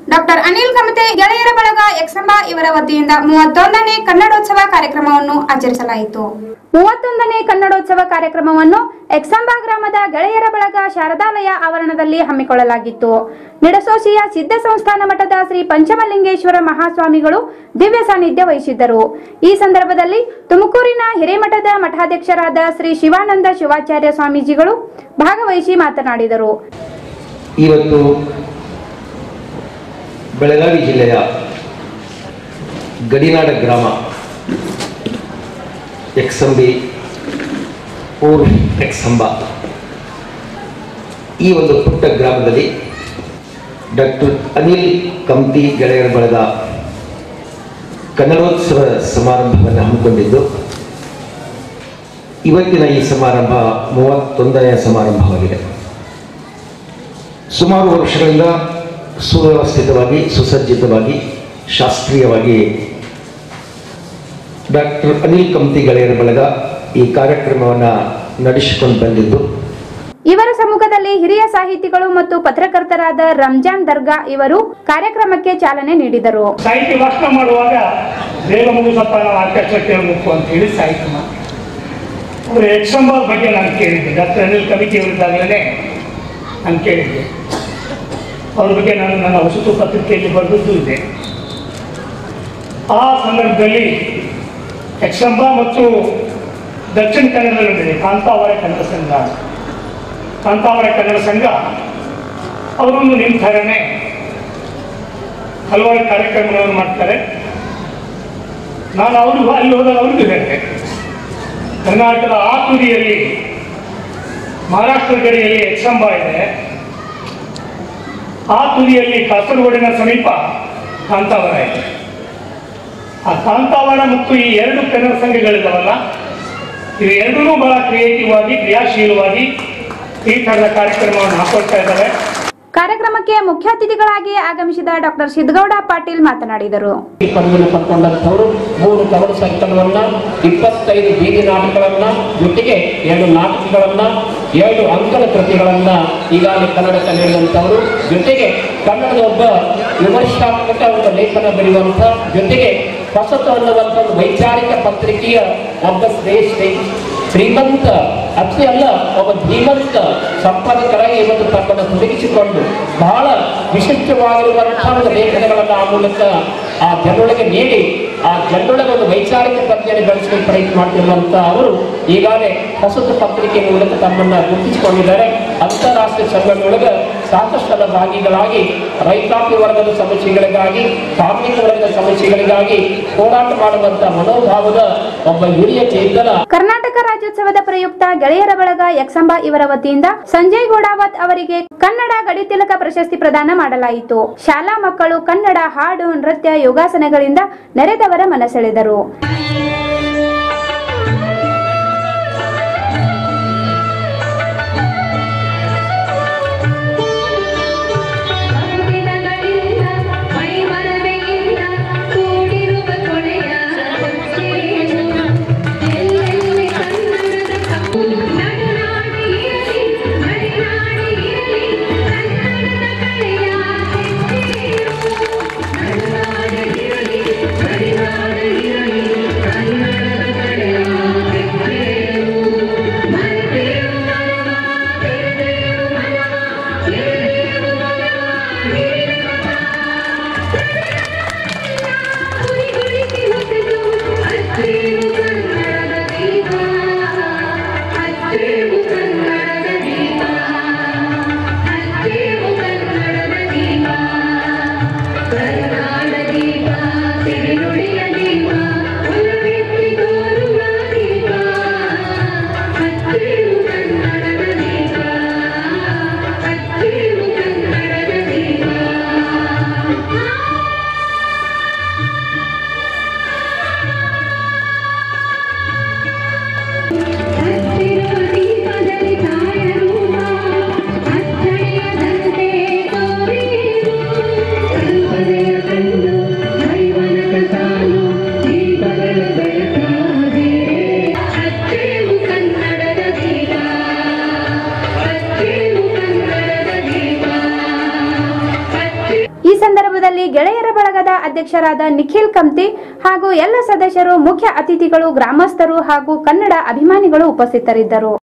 Doctor Anil ಕಮತೆ ಗೆಳೆಯರ ಬಳಗ ಯಕ್ಷಂಬ ಇವರ ವತಿಯಿಂದ ಮೂವತ್ತೊಂದನೇ ಕನ್ನಡೋತ್ಸವ ಕಾರ್ಯಕ್ರಮವನ್ನು ಆಚರಿಸಲಾಯಿತು ಮೂವತ್ತೊಂದನೇ ಕನ್ನಡೋತ್ಸವ ಕಾರ್ಯಕ್ರಮವನ್ನು ಎಕ್ಸಂಬ ಗ್ರಾಮದ ಗೆಳೆಯರ ಬಳಗ ಶಾರದಾಲಯ ಆವರಣದಲ್ಲಿ ಹಮ್ಮಿಕೊಳ್ಳಲಾಗಿತ್ತು ನಿಡಸೋಶಿಯ ಸಿದ್ಧ ಸಂಸ್ಥಾನ ಮಠದ ಶ್ರೀ ಪಂಚಮಲಿಂಗೇಶ್ವರ ಮಹಾಸ್ವಾಮಿಗಳು ದಿವ್ಯ ಸಾನ್ನಿಧ್ಯ ವಹಿಸಿದ್ದರು ಈ ಸಂದರ್ಭದಲ್ಲಿ ತುಮಕೂರಿನ ಹಿರೇಮಠದ ಮಠಾಧ್ಯಕ್ಷರಾದ ಶ್ರೀ ಶಿವಾನಂದ ಶಿವಾಚಾರ್ಯ ಸ್ವಾಮೀಜಿಗಳು ಭಾಗವಹಿಸಿ ಮಾತನಾಡಿದರು ಇವತ್ತು ಬೆಳಗಾವಿ ಜಿಲ್ಲೆಯ ಗಡಿನಾಡ ಗ್ರಾಮ ಎಕ್ಸಂಬಿ ಊರ್ ಎಕ್ಸಂಬ ಈ ಒಂದು ಪುಟ್ಟ ಗ್ರಾಮದಲ್ಲಿ ಡಾಕ್ಟರ್ ಅನಿಲ್ ಕಮ್ತಿ ಗೆಳೆಯರ ಬಳಗ ಕನ್ನಡೋತ್ಸವ ಸಮಾರಂಭವನ್ನು ಹಮ್ಮಿಕೊಂಡಿದ್ದು ಇವತ್ತಿನ ಈ ಸಮಾರಂಭ ಮೂವತ್ತೊಂದನೆಯ ಸಮಾರಂಭವಾಗಿದೆ ಸುಮಾರು ವರ್ಷಗಳಿಂದ ಸುವ್ಯವಸ್ಥಿತವಾಗಿ ಸುಸಜ್ಜಿತವಾಗಿ ಶಾಸ್ತ್ರೀಯವಾಗಿ ಡಾಕ್ಟರ್ ಅನಿಲ್ ಕಮ್ತಿ ಗೆಳೆಯರ ಬಳಗ ಈ ಕಾರ್ಯಕ್ರಮವನ್ನು ನಡೆಸಿಕೊಂಡು ಬಂದಿದ್ದು ಇವರ ಸಮ್ಮುಖದಲ್ಲಿ ಹಿರಿಯ ಸಾಹಿತಿಗಳು ಮತ್ತು ಪತ್ರಕರ್ತರಾದ ರಂಜಾನ್ ದರ್ಗಾ ಇವರು ಕಾರ್ಯಕ್ರಮಕ್ಕೆ ಚಾಲನೆ ನೀಡಿದರು ಸಾಹಿತ್ಯ ಭಾಷಣ ಮಾಡುವಾಗ ಬೇಗ ಮುಗಿಸಪ್ಪ ನಾವು ಆರ್ಕೆಸ್ಟ್ರಾ ಕೇಳಬೇಕು ಅಂತ ಹೇಳಿ ಸಾಹಿತ್ಯ ಮಾಡಿ ಅವರು ಯಕ್ಷಂಬಾದ ಬಗ್ಗೆ ನಾನು ಕೇಳಿದ್ದೆ ಡಾಕ್ಟರ್ ಅನಿಲ್ ಕಮಿಟಿ ಅವರಿದ್ದಾಗಲೇ ನಾನು ಕೇಳಿದ್ದೆ ಅವ್ರ ಬಗ್ಗೆ ನಾನು ನನ್ನ ವಸತು ಪತ್ರಿಕೆಯಲ್ಲಿ ಬರೆದದ್ದು ಇದೆ ಆ ಸಂದರ್ಭದಲ್ಲಿ ಯಕ್ಷಂಬ ಮತ್ತು ದಕ್ಷಿಣ ಕನ್ನಡದಲ್ಲಿದೆ ಕಾಂತಾವರ ಕನ್ನಡ ಸಂಘ ಕಾಂತಾವರ ಕನ್ನಡ ಸಂಘ ಅವರೊಂದು ನಿಮ್ಮ ಥರನೇ ಹಲವಾರು ಕಾರ್ಯಕ್ರಮಗಳನ್ನು ಮಾಡ್ತಾರೆ ನಾನು ಅವ್ರಿಗೂ ಅಲ್ಲಿ ಹೋದಾಗ ಅವ್ರಿಗೂ ಹೇಳಿದೆ ಕರ್ನಾಟಕದ ಆ ತುದಿಯಲ್ಲಿ ಮಹಾರಾಷ್ಟ್ರ ಗಡಿಯಲ್ಲಿ ಎಕ್ಸಂಬ ಇದೆ ಆ ತುದಿಯಲ್ಲಿ ಕಾಸರಗೋಡಿನ ಸಮೀಪ ಕಾಂತಾವರ ಇದೆ ಆ ಕಾಂತಾವರ ಮತ್ತು ಈ ಎರಡು ಕನ್ನಡ ಸಂಘಗಳಿದಾವಲ್ಲ ಇವು ಎರಡೂ ಬಹಳ ಕ್ರಿಯೇಟಿವ್ ಆಗಿ ಕ್ರಿಯಾಶೀಲವಾಗಿ ಈ ಥರದ ಕಾರ್ಯಕ್ರಮವನ್ನು ಹಾಕೊಳ್ತಾ ಇದ್ದಾರೆ ಕಾರ್ಯಕ್ರಮಕ್ಕೆ ಮುಖ್ಯ ಅತಿಥಿಗಳಾಗಿ ಆಗಮಿಸಿದ ಡಾಕ್ಟರ್ ಸಿದ್ದಗೌಡ ಪಾಟೀಲ್ ಮಾತನಾಡಿದರು ಈ ಪದವಿಯನ್ನು ಪಡ್ಕೊಂಡಂಥವರು ಮೂರು ಕವನ ಸಂಕಲನವನ್ನ ಇಪ್ಪತ್ತೈದು ಬೀದಿ ನಾಟಕಗಳನ್ನ ಜೊತೆಗೆ ಎರಡು ನಾಟಕಗಳನ್ನ ಏಳು ಅಂಕಣ ಕೃತಿಗಳನ್ನ ಈಗಾಗಲೇ ಕನ್ನಡಕ್ಕೆ ನೀಡಿದಂಥವರು ಜೊತೆಗೆ ಕನ್ನಡದ ಒಬ್ಬ ವಿಮರ್ಶಾತ್ಮಕ ಒಂದು ಲೇಖನ ಬರೆಯುವಂಥ ಜೊತೆಗೆ ಹೊಸತು ಅನ್ನುವಂಥ ಒಂದು ವೈಚಾರಿಕ ಪತ್ರಿಕೆಯ ಒಬ್ಬ ಶ್ರೇಷ್ಠ ಶ್ರೀಮಂತ ಅಷ್ಟೇ ಅಲ್ಲ ಒಬ್ಬ ಧೀಮಂತ ಸಂಪಾದಕರಾಗಿ ಇವತ್ತು ತಮ್ಮನ್ನು ತೊಡಗಿಸಿಕೊಂಡು ಬಹಳ ವಿಶಿಷ್ಟವಾಗಿರುವಂತಹ ಒಂದು ಲೇಖನಗಳನ್ನು ಆ ಮೂಲಕ ಆ ಜನರೊಳಗೆ ನೀಡಿ ಆ ಜನರೊಳಗೆ ಒಂದು ವೈಚಾರಿಕ ಪ್ರಜ್ಞೆಯನ್ನು ಬೆಳೆಸಲು ಪ್ರಯತ್ನ ಮಾಡ್ತಿರುವಂತ ಅವರು ಈಗಾಗಲೇ ಹೊಸತು ಪತ್ರಿಕೆ ಮೂಲಕ ತಮ್ಮನ್ನ ಗುರುತಿಸಿಕೊಂಡಿದ್ದಾರೆ ಅಂತಾರಾಷ್ಟ್ರೀಯ ಸಂಘಟನೆಯೊಳಗೆ ಸಾಕಷ್ಟು ಭಾಗಿಗಳಾಗಿ ರೈತಾಪಿ ವರ್ಗದ ಸಮಸ್ಯೆಗಳಿಗಾಗಿ ಕಾರ್ಮಿಕ ವರ್ಗದ ಸಮಸ್ಯೆಗಳಿಗಾಗಿ ಹೋರಾಟ ಮಾಡುವಂತ ಮನೋಭಾವದ ಒಬ್ಬ ಹಿರಿಯ ಚೇತನ ಕರ್ನಾಟಕ ರಾಜ್ಯೋತ್ಸವದ ಪ್ರಯುಕ್ತ ಗೆಳೆಯರ ಬಳಗ ಯಕ್ಷಂಬ ಇವರ ವತಿಯಿಂದ ಸಂಜಯ್ ಗೋಡಾವತ್ ಅವರಿಗೆ ಕನ್ನಡ ಗಡಿತಿಲಕ ಪ್ರಶಸ್ತಿ ಪ್ರದಾನ ಮಾಡಲಾಯಿತು ಶಾಲಾ ಮಕ್ಕಳು ಕನ್ನಡ ಹಾಡು ನೃತ್ಯ ಯೋಗಾಸನಗಳಿಂದ ನೆರೆದವರ ಮನಸೆಳೆದರು ದಿನಗಳಿಂದ ಮೈಮರವೆಯಿಂದ ಕೂಡಿರುವ ಕೊಳೆಯ ಸತ್ಯೇನು. ಎಲ್ಲೆಲ್ಲಿ ಕನ್ನಡದ ಕಪ್ಪು ನಡುನಾಡಿ ಇರಲಿ, ಗಡಿನಾಡಿ ಇರಲಿ, ಕನ್ನಡದ ಕಲೆಯ ಹೆಜ್ಜೆಯು. ನಡುನಾಡಿ ಇರಲಿ, ಗಡಿನಾಡಿ ಇರಲಿ, ಕನ್ನಡ ಕಾರ್ಯಕ್ರಮದಲ್ಲಿ ಗೆಳೆಯರ ಬಳಗದ ಅಧ್ಯಕ್ಷರಾದ ನಿಖಿಲ್ ಕಮ್ತಿ ಹಾಗೂ ಎಲ್ಲ ಸದಸ್ಯರು ಮುಖ್ಯ ಅತಿಥಿಗಳು ಗ್ರಾಮಸ್ಥರು ಹಾಗೂ ಕನ್ನಡ ಅಭಿಮಾನಿಗಳು ಉಪಸ್ಥಿತರಿದ್ದರು